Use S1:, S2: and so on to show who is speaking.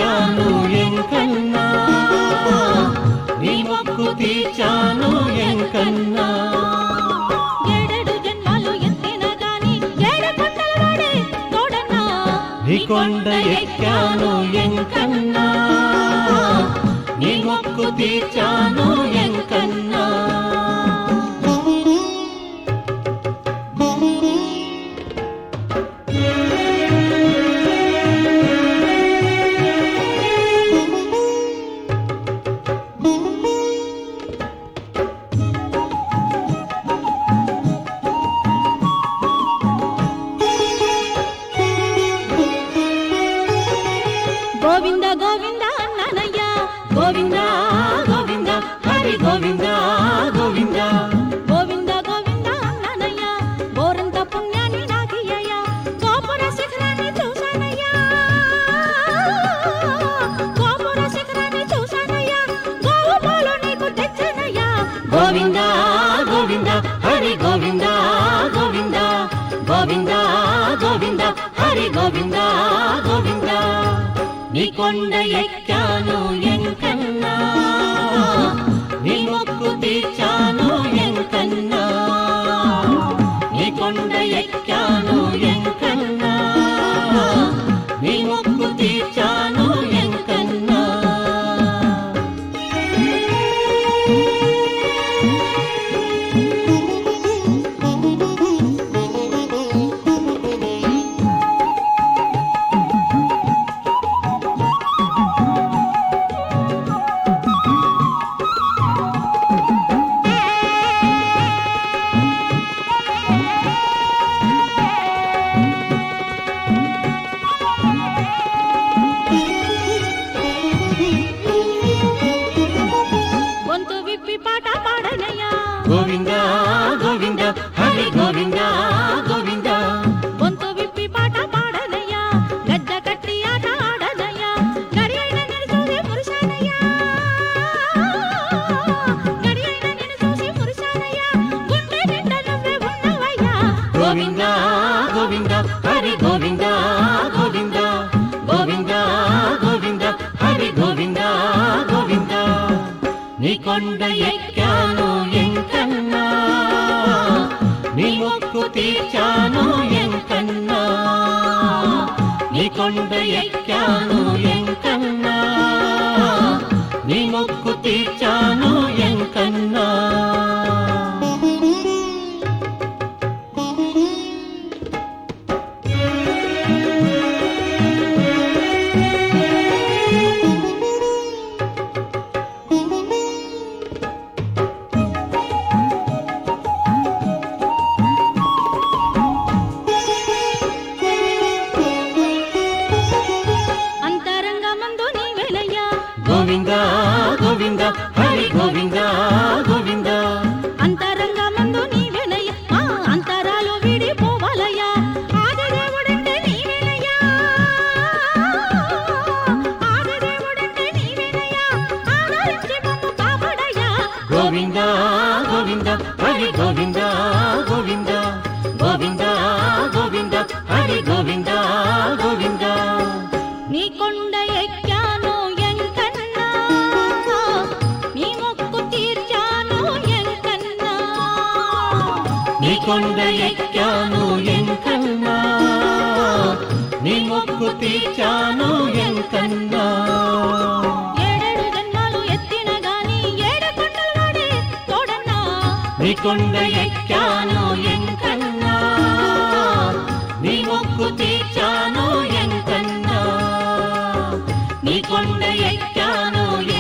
S1: ఎక్కాను ఎంకన్నా నీ మొక్కు తీర్చాను ఎంకన్నా
S2: ఏడేడు జన్మాలు ఎత్తిన గాని ఏడు కొండల వాడే తోడన్నా
S1: నీ కొండ ఎక్కాను ఎంకన్నా నీ మొక్కు తీర్చాను ఎంకన్నా
S2: గోవింద గోవింద అన్ననయ్య
S1: గోవింద గోవింద హరి గోవింద గోవింద
S2: గోవింద గోవింద అన్ననయ్య గోరంత పుణ్యాన్ని నాకియ్యయ్య గోపుర శిఖరాన్ని చూశానయ్యా గోపుర శిఖరాన్ని చూశానయ్యా గోవు పాలు నీకు తెచ్చానయ్యా
S1: గోవింద గోవింద హరి గోవింద గోవింద గోవింద గోవింద హరి గోవింద గోవింద నీ కొండ ఎక్కాను ఎంకన్నా నీ మొక్కు తీర్చాను ఎంకన్నా నీ కొండ ఎక్కాను ఎంకన్నా నీ మొక్కు తీర్చాను ఎంకన్నా
S2: గొంతు విప్పి పాట పాడనయ్యా
S1: గోవింద గోవింద హరి గోవింద గోవింద
S2: గొంతు విప్పి పాట పాడనయ్యా గజ్జ కట్టి ఆట ఆడనయ్యా గడి అయిన నేను చూసి మురిశానయ్యా గడి అయిన నేను చూసి మురిశానయ్యా గుండె నిండా నువ్వే ఉన్నవయ్యా
S1: గోవింద గోవింద హరి గోవింద గోవింద గోవింద గోవింద హరి గోవింద గోవింద నీ కొండ ఎక్కాను ఎంకన్నా నీ మొక్కు తీర్చాను ఎంకన్నా నీ కొండ ఎక్కాను ఎంకన్నా నీ మొక్కు తీర్చాను ఎంకన్నా
S2: అంతరంగమందు నీవేలయ్యా
S1: గోవింద గోవింద హరి గోవింద గోవింద
S2: అంతరంగమందు నీవేలయ్యా ఆ అంతరాలు విడిపోవాలయ్యా ఆదిదేవుడంటే నీవేనయ్యా ఆదిదేవుడంటే నీవేనయ్యా ఆదరించి మమ్ము కాపాడయ్యా
S1: గోవింద గోవింద హరి గోవింద గోవింద గోవింద గోవింద హరి గోవింద గోవింద
S2: నీ కొండ ఎక్కాను ఎంకన్నా నీ మొక్కు తీర్చాను ఎంకన్నా
S1: నీ కొండ ఎక్కాను ఎంకన్నా నీ మొక్కు తీర్చాను ఎంకన్నా
S2: ఏడేడు జన్మాలు ఎత్తిన గాని ఏడు కొండల వాడే తోడన్నా
S1: నీ కొండ ఎక్కాను ఎంకన్నా నీ మొక్కు తీర్చాను ఎంకన్నా నీ కొండ ఎక్కాను